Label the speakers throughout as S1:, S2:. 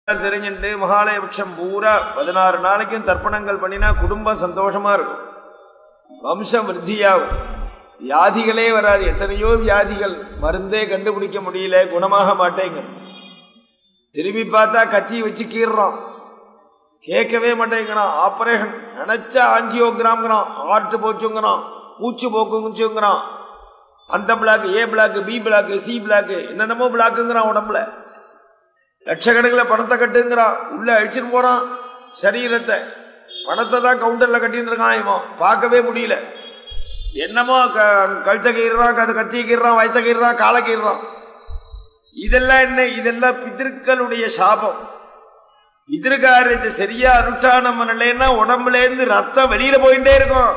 S1: தெரிஞ்சுட்டு மகாலயபட்சம் பூரா பதினாறு நாளைக்கும் தர்ப்பணங்கள் பண்ணினா குடும்பம் சந்தோஷமா இருக்கும் வம்சம் விருத்தியாகும் வியாதிகளே வராது எத்தனையோ வியாதிகள் மருந்தே கண்டுபிடிக்க முடியல குணமாக மாட்டேங்க திரும்பி பார்த்தா கத்தி வச்சு கீறுறான் கேட்கவே மாட்டேங்கிறான் ஆபரேஷன் நினைச்சா ஆஞ்சியோகிராம்ங்கிறான் ஆர்ட் போச்சுங்கிறான் பூச்சு போக்குங்கிறான் அந்த block A block B block C block என்னென்னமோ பிளாக்குங்கிறான் உடம்புல லட்சக்கணக்கில் பணத்தை கட்டுங்கிறான் உள்ள அழிச்சுட்டு போறான் சரீரத்தை பணத்தை தான் கவுண்டர்ல கட்டின்னு இருக்கான் இவன் பார்க்கவே முடியல என்னமோ க- கழுத்தை கீறான் கதை கத்திய கீறான் வயத்த கீறான் காலை கீறான் இதெல்லாம் என்ன இதெல்லாம் பிதர்களுடைய சாபம் பிதிருக்காரத்தை சரியா அனுஷ்டானம் பண்ணலைன்னா உடம்புல இருந்து ரத்தம் வெளியில போயிட்டே இருக்கும்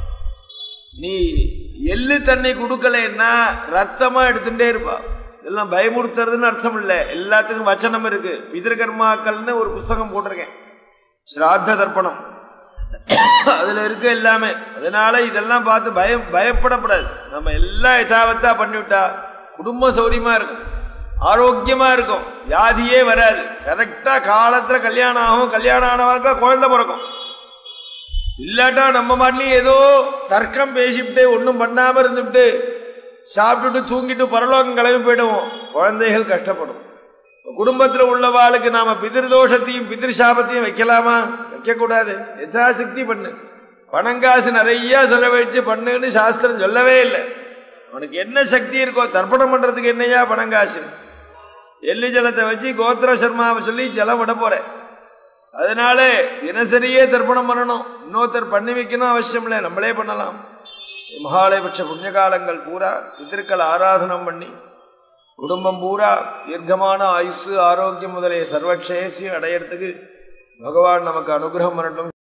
S1: நீ எள்ளு தண்ணி கொடுக்கலன்னா ரத்தமா எடுத்துட்டே இருப்பா இதெல்லாம் பயமுறுத்துறதுன்னு அர்த்தம் இல்ல எல்லாத்துக்கும் வச்சனம் இருக்கு பிதிருகர்மாக்கள்னு ஒரு புஸ்தகம் போட்டிருக்கேன் ஸ்ராத்த தர்ப்பணம் அதுல இருக்கு எல்லாமே அதனால இதெல்லாம் பார்த்து பயம் பயப்படப்படாது நம்ம எல்லாம் யதாவத்தா பண்ணிவிட்டா குடும்ப சௌரியமா இருக்கும் ஆரோக்கியமா இருக்கும் வியாதியே வராது கரெக்டா காலத்துல கல்யாணம் ஆகும் கல்யாணம் ஆனவங்க குழந்தை பிறக்கும் இல்லாட்டா நம்ம மாட்டிலையும் ஏதோ தர்க்கம் பேசிவிட்டு ஒன்றும் பண்ணாம இருந்துவிட்டு சாப்பிட்டுட்டு தூங்கிட்டு பரலோகம் கிளம்பி போயிடுவோம் குழந்தைகள் கஷ்டப்படும் குடும்பத்துல உள்ளவாளுக்கு நாம பிதிர்தோஷத்தையும் பிதிர் சாபத்தையும் வைக்கலாமா வைக்க கூடாது யதாசக்தி பண்ணு பணங்காசு நிறைய செலவழிச்சு பண்ணுன்னு சாஸ்திரம் சொல்லவே இல்லை உனக்கு என்ன சக்தி இருக்கோ தர்ப்பணம் பண்றதுக்கு என்னையா பணங்காசு எள்ளு ஜலத்தை வச்சு கோத்திர சர்மாவை சொல்லி ஜலம் விட போறேன் அதனால தினசரியே தர்ப்பணம் பண்ணணும் இன்னொருத்தர் பண்ணி வைக்கணும் அவசியம் இல்லை நம்மளே பண்ணலாம் மகாலயபட்ச புண்ணிய காலங்கள் பூரா பித்திருக்கள் ஆராதனம் பண்ணி குடும்பம் பூரா தீர்க்கமான ஆயுசு ஆரோக்கியம் முதலிய சர்வக்ஷேசி அடையறதுக்கு பகவான் நமக்கு அனுகிரகம் பண்ணட்டும்